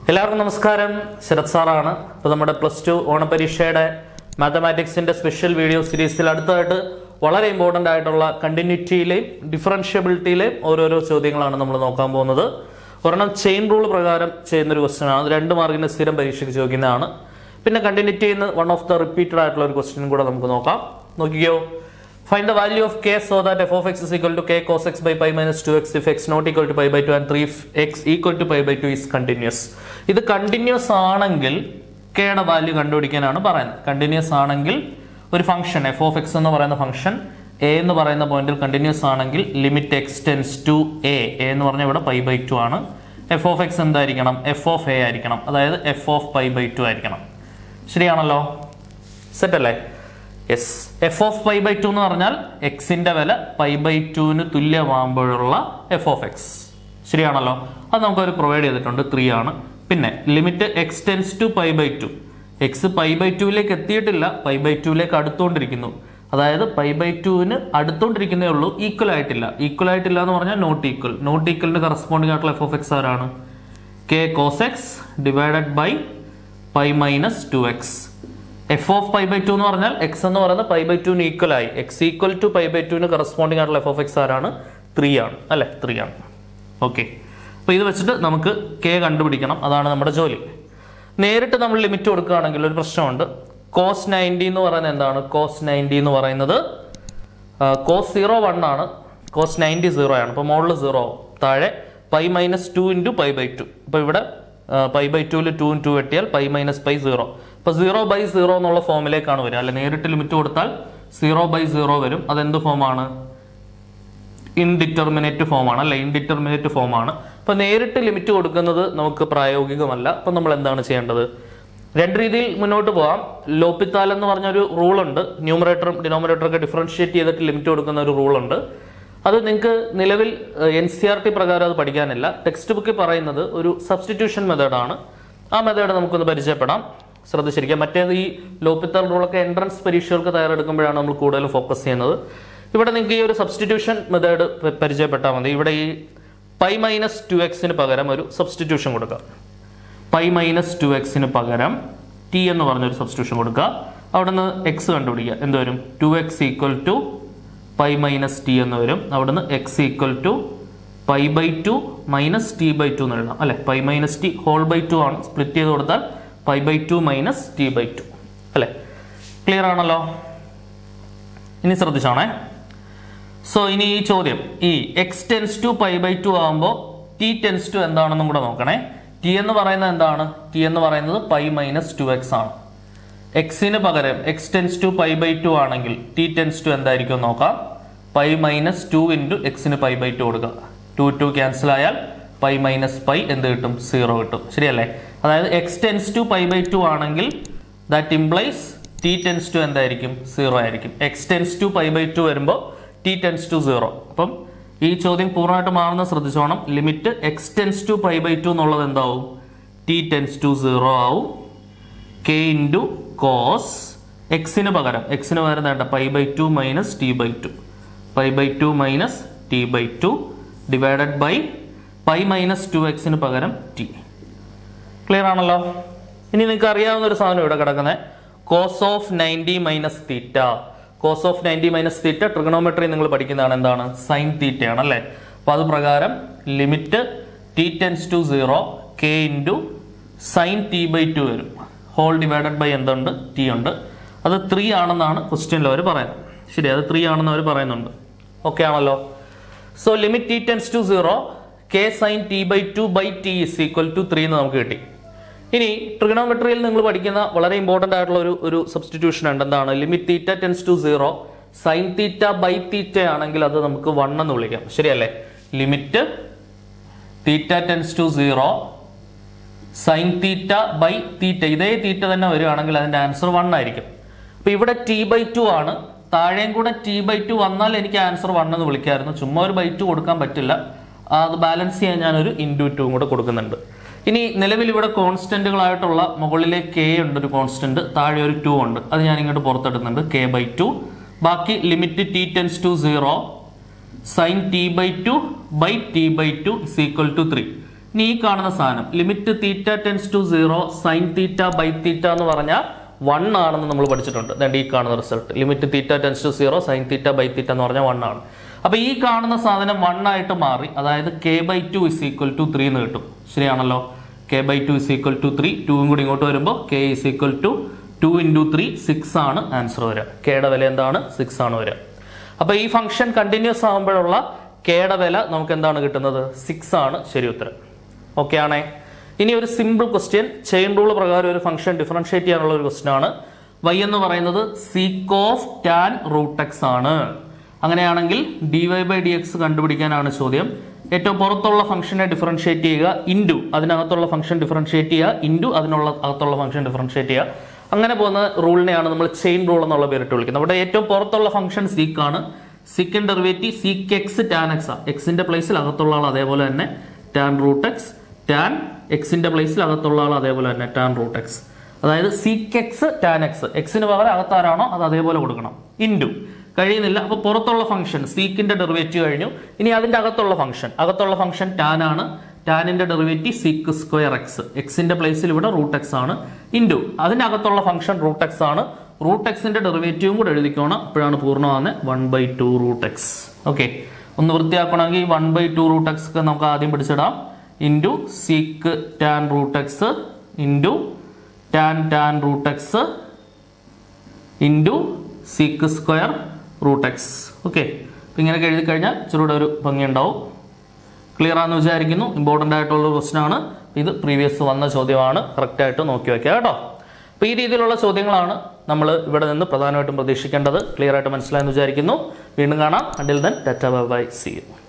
എല്ലാവർക്കും നമസ്കാരം ശരത് സാറാണ് ഇപ്പോൾ നമ്മുടെ പ്ലസ് ടു ഓണപരീക്ഷയുടെ മാത്തമാറ്റിക്സിന്റെ സ്പെഷ്യൽ വീഡിയോ സീരീസിൽ അടുത്തതായിട്ട് വളരെ ഇമ്പോർട്ടൻ്റ് ആയിട്ടുള്ള കണ്ടിന്യൂറ്റിയിലെയും ഡിഫറൻഷ്യബിലിറ്റിയിലെയും ഓരോരോ ചോദ്യങ്ങളാണ് നമ്മൾ നോക്കാൻ പോകുന്നത് ഒരെണ്ണം ചെയിൻ റൂൾ പ്രകാരം ചെയ്യുന്ന ഒരു ക്വസ്റ്റ്യൻ ആണ് അത് രണ്ട് മാർക്കിന് സ്ഥിരം പരീക്ഷയ്ക്ക് ചോദിക്കുന്നതാണ് പിന്നെ കണ്ടിന്യൂറ്റി ചെയ്യുന്ന വൺ ഓഫ് ദ റിപ്പീറ്റഡ് ആയിട്ടുള്ള ഒരു ക്വസ്റ്റ്യൻ കൂടെ നമുക്ക് നോക്കാം നോക്കിക്കോ Find the value of k so that f of x is equal to k cos x by pi minus 2x if x not equal to pi by 2 and 3 if x equal to pi by 2 is continuous. ഇത് continuous ആണെങ്കിൽ k യുടെ value കണ്ടുപിടിക്കാനാണ് പറയുന്നത് continuous ആണെങ്കിൽ ഒരു function F of X എന്ന് പറയുന്ന function A എന്ന് പറയുന്ന പോയിന്റിൽ കണ്ടിന്യൂസ് ആണെങ്കിൽ limit x tends to a എന്ന് പറഞ്ഞാൽ ഇവിടെ പൈ ബൈ ടു ആണ് എഫ് ഓഫ് എക്സ് എന്തായിരിക്കണം എഫ് ഓഫ് എ ആയിരിക്കണം അതായത് f of pi by two ആയിരിക്കണം ശരിയാണല്ലോ സെറ്റ് അല്ലേ yes f of pi by two എന്ന് പറഞ്ഞാൽ എക്സിന്റെ വില പൈ ബൈ ടുവിന് തുല്യമാകുമ്പോഴുള്ള എഫ് ഓഫ് എക്സ് ശരിയാണല്ലോ അത് നമുക്കൊരു പ്രൊവൈഡ് ചെയ്തിട്ടുണ്ട് ത്രീ ആണ് പിന്നെ limit x tends to pi by two x pi by ടുവിലേക്ക് എത്തിയിട്ടില്ല പൈ ബൈ ടുവിലേക്ക് അടുത്തുകൊണ്ടിരിക്കുന്നു അതായത് പൈ ബൈ ടുവിന് അടുത്തോണ്ടിരിക്കുന്നേ ഉള്ളൂ ഈക്വൽ ആയിട്ടില്ല ഈക്വൽ ആയിട്ടില്ല എന്ന് പറഞ്ഞാൽ നോട്ട് ഈക്വൽ നോട്ട് ഈക്വലിന് കറസ്പോണ്ടിങ് ആയിട്ടുള്ള എഫ് ഓഫ് എക്സ് ആരാണ് k cos x divided by pi minus two x f of pi by two എന്ന് പറഞ്ഞാൽ എക്സ് എന്ന് പറയുന്നത് പൈ ബൈ ടുവിന് ഈക്വൽ ആയി x equal to pi by ടുവിന് കറസ്പോണ്ടിങ് ആയിട്ടുള്ള എഫ് ഓഫ് എക്സ് ആരാണ് ത്രീ ആണ് അല്ലെ ത്രീ ആണ് ഓക്കെ അപ്പോൾ ഇത് വെച്ചിട്ട് നമുക്ക് കെ കണ്ടുപിടിക്കണം അതാണ് നമ്മുടെ ജോലി നേരിട്ട് നമ്മൾ ലിമിറ്റ് കൊടുക്കുകയാണെങ്കിൽ ഒരു പ്രശ്നമുണ്ട് കോസ് നയൻറ്റി എന്ന് പറയുന്നത് എന്താണ് കോസ് നയൻറ്റി എന്ന് പറയുന്നത് കോസ് സീറോ വൺ ആണ് കോസ് നയൻറ്റി സീറോ ആണ് അപ്പോൾ മുകളിൽ സീറോ താഴെ pi minus two into pi by two അപ്പോൾ ഇവിടെ പൈ ബൈ ടുവിൽ ടു ടു വെട്ടിയാൽ പൈ മൈനസ് പൈ സീറോ അപ്പോൾ സീറോ ബൈ സീറോ എന്നുള്ള ഫോമിലേക്കാണ് വരിക അല്ലെ നേരിട്ട് ലിമിറ്റ് കൊടുത്താൽ സീറോ ബൈ സീറോ വരും അതെന്ത് ഫോമാണ് ഇൻഡിറ്റർമിനേറ്റ് ഫോമാണ് അല്ലെ ഇൻഡിറ്റർമിനേറ്റ് ഫോമാണ് അപ്പോൾ നേരിട്ട് ലിമിറ്റ് കൊടുക്കുന്നത് നമുക്ക് പ്രായോഗികമല്ല അപ്പം നമ്മൾ എന്താണ് ചെയ്യേണ്ടത് രണ്ട് രീതിയിൽ മുന്നോട്ട് പോകാം ലോപ്പിത്താൽ എന്ന് പറഞ്ഞൊരു റൂൾ ഉണ്ട് ന്യൂമറേറ്ററും ഡിനോമിനേറ്ററും ഒക്കെ ഡിഫറൻഷിയേറ്റ് ചെയ്തിട്ട് ലിമിറ്റ് കൊടുക്കുന്ന ഒരു റൂൾ ഉണ്ട് അത് നിങ്ങൾക്ക് നിലവിൽ എൻ സി ആർ ടി പ്രകാരം അത് പഠിക്കാനില്ല ടെക്സ്റ്റ് ബുക്കിൽ പറയുന്നത് ഒരു സബ്സ്റ്റിറ്റ്യൂഷൻ മെത്തേഡാണ് ആ മെത്തേഡ് നമുക്കൊന്ന് പരിചയപ്പെടാം ശ്രദ്ധിച്ചിരിക്കാം മറ്റേത് ഈ ലോപ്പിത്താൽ റൂളൊക്കെ എൻട്രൻസ് പരീക്ഷകൾക്ക് തയ്യാറെടുക്കുമ്പോഴാണ് നമ്മൾ കൂടുതൽ ഫോക്കസ് ചെയ്യുന്നത് ഇവിടെ നിങ്ങൾക്ക് ഈ ഒരു സബ്സ്റ്റിറ്റ്യൂഷൻ മെത്തേഡ് പരിചയപ്പെട്ടാൽ മതി ഇവിടെ ഈ പൈ മൈനസ് ടു എക്സിന് പകരം ഒരു സബ്സ്റ്റിറ്റ്യൂഷൻ കൊടുക്കുക പൈ മൈനസ് ടു എക്സിന് പകരം ടി എന്ന് പറഞ്ഞൊരു സബ്സ്റ്റിറ്റ്യൂഷൻ കൊടുക്കുക അവിടെ നിന്ന് എക്സ് കണ്ടുപിടിക്കുക എന്ത് വരും two x equal to pi minus t എന്ന് വരും അവിടെ നിന്ന് x equal to pi by two minus t by two എന്ന് എഴുതാം അല്ലെ pi minus t whole by two ആണ് സ്പ്ലിറ്റ് ചെയ്ത് കൊടുത്താൽ pi by two minus t by two അല്ലെ ക്ലിയർ ആണല്ലോ ഇനി ശ്രദ്ധിച്ചോണേ സോ ഇനി ഈ ചോദ്യം ഈ x tends to pi by two ആകുമ്പോൾ ടി ടെൻസ് ടു എന്താണെന്നും കൂടെ നോക്കണേ ടി എന്ന് പറയുന്നത് എന്താണ് ടി എന്ന് പറയുന്നത് പൈ മൈനസ് ടു എക്സ് ആണ് എക്സിന് പകരം x tends to pi by two ആണെങ്കിൽ ടി ടെൻസ് ടു എന്തായിരിക്കും നോക്കാം പൈ മൈനസ് ടു ഇൻറ്റു എക്സിന് പൈ ബൈ ടു കൊടുക്കുക ടു ടു ക്യാൻസൽ ആയാൽ പൈ മൈനസ് പൈ എന്ത് കിട്ടും സീറോ കിട്ടും ശരിയല്ലേ അതായത് x tends to pi by two ആണെങ്കിൽ that implies t tends to എന്തായിരിക്കും സീറോ ആയിരിക്കും x tends to pi by two വരുമ്പോൾ ടി ടെൻസ് ടു സീറോ അപ്പം ഈ ചോദ്യം പൂർണ്ണമായിട്ട് മാറുന്ന ശ്രദ്ധിച്ചോണം limit x tends to pi by two എന്നുള്ളത് എന്താവും ടി ടെൻസ് ടു സീറോ ആവും കെ ഇൻറ്റു കോസ് എക്സിന് പകരം എക്സിന് പകരം വേണ്ട pi by two minus t by two pi by two minus t by two divided by pi minus two എക്സിന് പകരം ടി ക്ലിയർ ആണല്ലോ ഇനി നിങ്ങൾക്ക് അറിയാവുന്ന ഒരു സാധനം ഇവിടെ കിടക്കുന്നത് cos of ninety minus theta cos of ninety minus theta trigonometry നിങ്ങൾ പഠിക്കുന്നതാണ് എന്താണ് സൈൻ തീറ്റയാണ് അല്ലേ അപ്പൊ അത് പ്രകാരം limit t tends to zero k into sine t by two വരും ഹോൾ ഡിവൈഡഡ് ബൈ എന്തുണ്ട് ടി ഉണ്ട് അത് ത്രീ ആണെന്നാണ് ക്വസ്റ്റ്യനിൽ അവർ പറയുന്നത് ശരി അത് ത്രീ ആണെന്ന് അവർ പറയുന്നുണ്ട് ഓക്കെ ആണല്ലോ so limit t tends to zero k sine t by two by t is equal to three എന്ന് നമുക്ക് കിട്ടി ഇനി ട്രിഗണോമെട്രിയിൽ നിങ്ങൾ പഠിക്കുന്ന വളരെ ഇമ്പോർട്ടന്റ് ആയിട്ടുള്ള ഒരു ഒരു സബ്സ്റ്റിറ്റ്യൂഷൻ ഉണ്ട് എന്താണ് limit theta tends to zero sine theta by theta ആണെങ്കിൽ അത് നമുക്ക് വൺ എന്ന് വിളിക്കാം ശരിയല്ലേ limit theta tends to zero sine theta by theta ഇതേ തീറ്റ തന്നെ വരികയാണെങ്കിൽ അതിന്റെ ആൻസർ വൺ ആയിരിക്കും അപ്പൊ ഇവിടെ ടി ബൈ ടു ആണ് താഴെയും കൂടെ ടി ബൈ ടു വന്നാൽ എനിക്ക് ആൻസർ വൺ എന്ന് വിളിക്കായിരുന്നു ചുമ്മാ ഒരു ബൈ ടു കൊടുക്കാൻ പറ്റില്ല അത് ബാലൻസ് ചെയ്യാൻ ഞാനൊരു ഇൻറ്റു ടു കൂടെ കൊടുക്കുന്നുണ്ട് ഇനി നിലവിൽ ഇവിടെ കോൺസ്റ്റന്റുകളായിട്ടുള്ള മുകളിലെ കെ ഉണ്ട് ഒരു കോൺസ്റ്റന്റ് താഴെ ഒരു ടു ഉണ്ട് അത് ഞാൻ ഇങ്ങോട്ട് പുറത്തെടുക്കുന്നുണ്ട് കെ ബൈ ടു ബാക്കി limit t tends to zero sine t by two by t by two is equal to three ഇനി ഈ കാണുന്ന സാധനം limit theta tends to zero sine theta by theta എന്ന് പറഞ്ഞാൽ വൺ ആണെന്ന് നമ്മൾ പഠിച്ചിട്ടുണ്ട് ദാണ്ട് ഈ കാണുന്ന result limit theta tends to zero sine theta by theta എന്ന് പറഞ്ഞാൽ വൺ ആണ് അപ്പൊ ഈ കാണുന്ന സാധനം വൺ ആയിട്ട് മാറി അതായത് k by two is equal to three എന്ന് കിട്ടും ശരിയാണല്ലോ k by two is equal to three ടൂവും കൂടി ഇങ്ങോട്ട് വരുമ്പോൾ k is equal to two into three six ആണ് ആൻസർ വരിക കെയുടെ വില എന്താണ് സിക്സ് ആണ് വരിക അപ്പൊ ഈ ഫംഗ്ഷൻ കണ്ടിന്യൂസ് ആകുമ്പോഴുള്ള കെയുടെ വില നമുക്ക് എന്താണ് കിട്ടുന്നത് സിക്സ് ആണ് ശരി ഉത്തരം ഓക്കെ ആണേ ഇനി ഒരു സിമ്പിൾ ക്വസ്റ്റ്യൻ ചെയിൻ റൂൾ പ്രകാരം ഒരു ഫംഗ്ഷൻ ഡിഫറൻഷിയേറ്റ് ചെയ്യാനുള്ള ഒരു ക്വസ്റ്റ്യൻ ആണ് y എന്ന് പറയുന്നത് sec of tan root x ആണ് അങ്ങനെയാണെങ്കിൽ d y by d x കണ്ടുപിടിക്കാനാണ് ചോദ്യം ഏറ്റവും പുറത്തുള്ള ഫംഗ്ഷനെ ഡിഫറൻഷിയേറ്റ് ചെയ്യുക ഇൻറ്റു അതിനകത്തുള്ള ഫംഗ്ഷൻ ഡിഫറൻഷിയേറ്റ് ചെയ്യുക ഇൻറ്റു അതിനുള്ള അകത്തുള്ള ഫംഗ്ഷൻ ഡിഫറൻഷിയേറ്റ് ചെയ്യുക അങ്ങനെ പോകുന്ന റൂളിനെയാണ് നമ്മൾ ചെയിൻ റൂൾ എന്നുള്ള പേരിട്ട് വിളിക്കുന്നത് അവിടെ ഏറ്റവും പുറത്തുള്ള ഫംഗ്ഷൻ സീക്ക് ആണ് സീക്കൻ derivative sec x tan x എക്സിന്റെ പ്ലേസിൽ അകത്തുള്ള ആൾ അതേപോലെ തന്നെ ടാൻ റൂട്ട് എക്സ് ടാൻ എക്സിന്റെ പ്ലേസിൽ അകത്തുള്ള ആൾ അതേപോലെ തന്നെ ടാൻ റൂട്ട് എക്സ് അതായത് സീക്ക് എക്സ് ടാൻ എക്സ് എക്സിന് പകരം അകത്താരാണോ അത് അതേപോലെ കൊടുക്കണം ഇൻറ്റു കഴിയുന്നില്ല അപ്പോൾ പുറത്തുള്ള ഫംഗ്ഷൻ സീക്കിന്റെ ഡെറിവേറ്റീവ് കഴിഞ്ഞു ഇനി അതിന്റെ അകത്തുള്ള ഫംഗ്ഷൻ അകത്തുള്ള ഫംഗ്ഷൻ ടാൻ ആണ് ടാനിന്റെ ഡെറിവേറ്റീവ് സീക്ക് സ്ക്വയർ എക്സ് എക്സിന്റെ പ്ലേസിൽ ഇവിടെ റൂട്ട് എക്സ് ആണ് ഇൻറ്റു അതിനകത്തുള്ള ഫംഗ്ഷൻ റൂട്ട് എക്സ് ആണ് റൂട്ട് എക്സിന്റെ ഡെറിവേറ്റീവും കൂടെ എഴുതിക്കോണം അപ്പോഴാണ് പൂർണ്ണമാകുന്നത് one by two root x okay ഒന്ന് വൃത്തിയാക്കണമെങ്കിൽ one by two root x ഒക്കെ നമുക്ക് ആദ്യം പിടിച്ചിടാം into sec tan root x into tan tan root x into sec square root x okay അപ്പം ഇങ്ങനെയൊക്കെ എഴുതി കഴിഞ്ഞാൽ ഇച്ചിരൂടെ ഒരു ഭംഗി ഉണ്ടാവും ക്ലിയർ ആണെന്ന് വിചാരിക്കുന്നു ഇമ്പോർട്ടൻ്റ് ആയിട്ടുള്ള ക്വസ്റ്റൻ ആണ് ഇത് പ്രീവിയസ് വന്ന ചോദ്യമാണ് കറക്റ്റ് ആയിട്ട് നോക്കി വെക്കുക കേട്ടോ അപ്പോൾ ഈ രീതിയിലുള്ള ചോദ്യങ്ങളാണ് നമ്മൾ ഇവിടെ നിന്ന് പ്രധാനമായിട്ടും പ്രതീക്ഷിക്കേണ്ടത് ക്ലിയർ ആയിട്ട് മനസ്സിലായെന്ന് വിചാരിക്കുന്നു വീണ്ടും കാണാം until then tata bye see U